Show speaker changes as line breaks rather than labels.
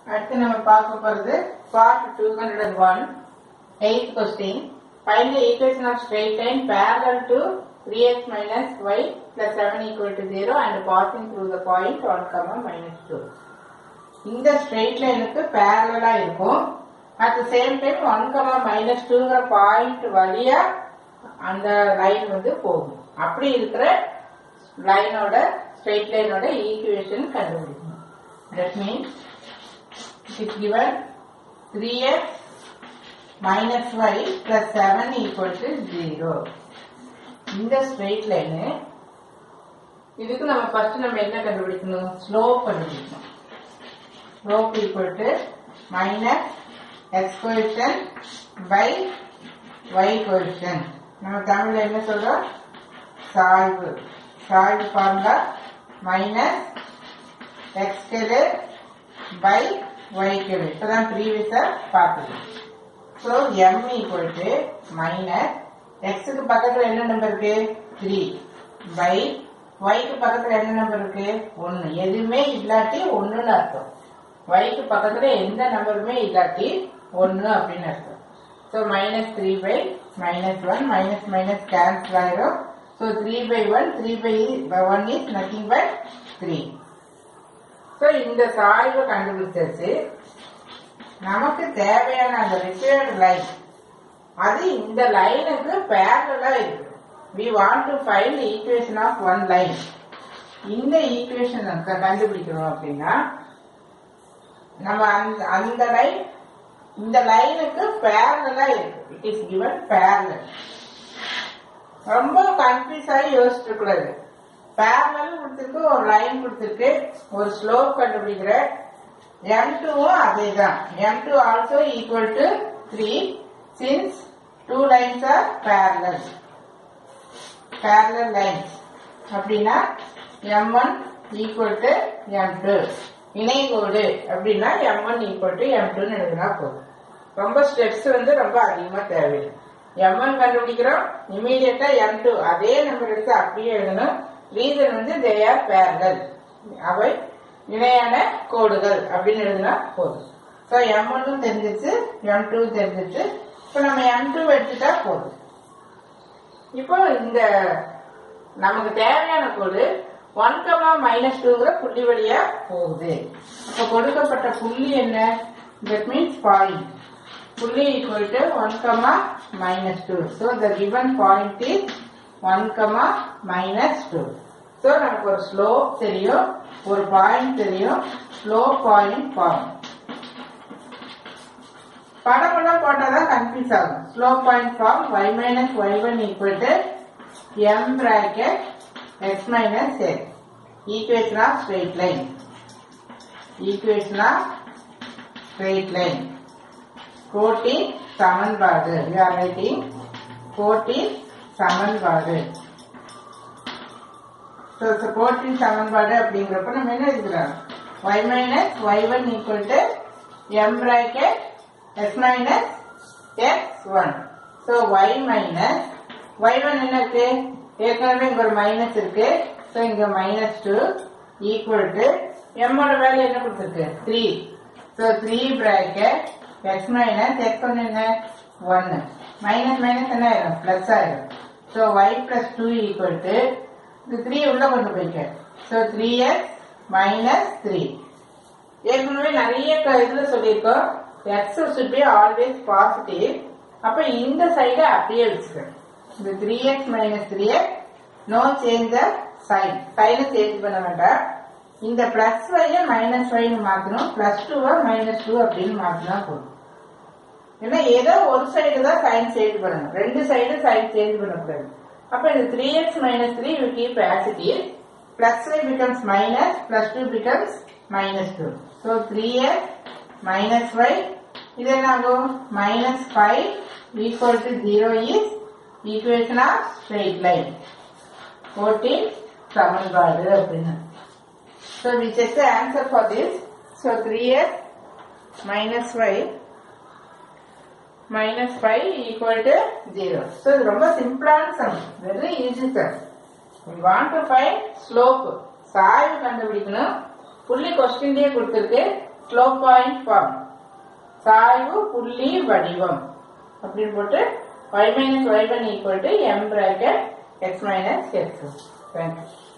அடுத்து நம்ம பார்க்க போறது part two hundred and one eight question find equation of straight line parallel to 3x minus y plus 7 equal to 0 and passing through the point 1 comma minus 2 இந்த straight லைனுக்கு பேரலா இருக்கும் at the same time one comma minus டூங்கிற point வழியா அந்த line வந்து போகும் அப்படி இருக்கிற லைனோட ஸ்ட்ரெயிட் லைனோட ஈக்குவேஷன் கண்டுபிடிக்கணும் that means it given three X minus Y plus seven equal to zero இந்த ஸ்ட்ரெயிட் லைனு இதுக்கு நம்ம ஃபர்ஸ்ட் நம்ம என்ன கண்டுபிடிக்கணும் ஸ்லோப் கண்டுபிடிக்கணும் slope equal to minus x coefficient by y coefficient நம்ம தமிழ்ல என்ன சொல்றோம் சாய்வு சாய்வு ஃபார்முலா மைனஸ் எக்ஸ் கெழு பை ஒய் கெழு இப்பதான் ப்ரீவியஸா பார்த்தது so M equal to minus எக்ஸுக்கு பக்கத்துல என்ன நம்பர் இருக்கு த்ரீ பை ஒய்க்கு பக்கத்துல என்ன நம்பர் இருக்கு ஒன்னு எதுவுமே இல்லாட்டி ஒண்ணுன்னு அர்த்தம் ஒய்க்கு பக்கத்துல எந்த நம்பருமே இல்லாட்டி ஒன்னு அப்படின்னு அர்த்தம் so minus three by minus one minus minus cancel ஆயிரும் so three by one three by one is nothing but three so இந்த சாய்வை கண்டுபிடிச்சாச்சு நமக்கு தேவையான அந்த ரிப்பேர்டு லைன் அது இந்த லைனுக்கு பேரலா இருக்கு we want to find equation of one line இந்த ஈக்குவேஷன் கண்டுபிடிக்கணும் அப்படின்னா நம்ம அந்த அந்த லைன் இந்த லைனுக்கு பேரலா இருக்கு இட் இஸ் கிவன் பேரலல் ரொம்ப கன்ஃபியூஸ் ஆகி யோசிச்சு கூடாது பேரலல் கொடுத்துருக்கு ஒரு லைன் கொடுத்துருக்கு ஒரு ஸ்லோப் கண்டுபிடிக்கிற எம் டூவும் அதே தான் M two also equal to three since two lines are parallel parallel lines அப்படின்னா M one equal to M two இணைகோடு அப்படின்னா M one equal to M டூன்னு எழுதினா போதும் ரொம்ப ஸ்டெப்ஸ் வந்து ரொம்ப அதிகமா தேவையில்லை எம் ஒன் கண்டுபிடிக்கிறோம் இமீடியட்டா எம் டூ அதே நம்பர் எடுத்து அப்படியே எழுதணும் ரீசன் வந்து தே ஆர் பேரலல் அவை இணையான கோடுகள் அப்படின்னு எழுதினா போதும் ஸோ எம் ஒன்னும் தெரிஞ்சிச்சு எம் டூ தெரிஞ்சிச்சு இப்போ நம்ம எம் டூ எடுத்துட்டா போதும் இப்போ இந்த நமக்கு தேவையான கோடு ஒன் கமா மைனஸ் டூங்கிற புள்ளி வழியா போகுது அப்ப கொடுக்கப்பட்ட புள்ளி என்ன தட் மீன்ஸ் பாயிண்ட் புள்ளி equal to one comma minus two so the given point is one comma minus two so நமக்கு ஒரு ஸ்லோப் தெரியும் ஒரு பாயிண்ட் தெரியும் ஸ்லோ பாயிண்ட் ஃபார்ம் படம் படம் போட்டாதான் கன்ஃபியூஸ் ஆகும் slope point form y minus Y one equal to M bracket x minus x. Equation of straight line. Equation of straight line. கோட்டின் சமன்பாடு we are writing கோட்டின் சமன்பாடு so so கோட்டின் சமன்பாடு அப்படிங்கிறப்ப நம்ம என்ன எழுதுறோம் y minus y1 equal to m bracket x minus x1 so y minus y1 என்ன இருக்கு ஏற்கனவே இங்க ஒரு மைனஸ் இருக்கு ஸோ இங்க மைனஸ் டூ ஈக்குவல் டு எம்மோட வேல்யூ என்ன கொடுத்துருக்கு three so three bracket X minus X ஒன்று என்ன ஒன்னு மைனஸ் மைனஸ் என்ன ஆயிரும் பிளஸ் ஆயிரும் so Y plus two equal to இது த்ரீ உள்ள கொண்டு போய்க்க so three X minus three ஏற்கனவே நிறைய க- இதுல சொல்லியிருக்கோம் X should be always positive அப்ப இந்த சைடை அப்படியே வச்சுக்க இந்த three X minus three X no change the sign சைனை சேஞ்ச் பண்ண வேண்டாம் இந்த பிளஸ் ஒய்ய மைனஸ் ஒய்னு மாத்தணும் பிளஸ் டூவை மைனஸ் டூ அப்படின்னு மாத்தினா போதும் ஏன்னா ஏதோ ஒரு சைடு தான் சைன் சேஞ்ச் பண்ணணும் ரெண்டு சைடு சைன் சேஞ்ச் பண்ணக்கூடாது அப்ப இந்த three X minus three you keep as it is plus Y becomes minus plus two becomes minus two so three X minus Y இது என்ன ஆகும் minus five equal to zero is equation of straight line கோட்டின் சமன்பாடு அப்படின்னு so we check the answer for this so three X minus Y minus five equal to zero so இது ரொம்ப சிம்பிளான sum very easy sum we want to find slope சாய்வு கண்டுபிடிக்கணும் புள்ளி கொஸ்டின்லயே கொடுத்துருக்கு ஸ்லோப் பாயிண்ட் ஃபார்ம் சாய்வு புள்ளி வடிவம் அப்படின்னு போட்டு y minus Y one equal to M bracket X minus X thank you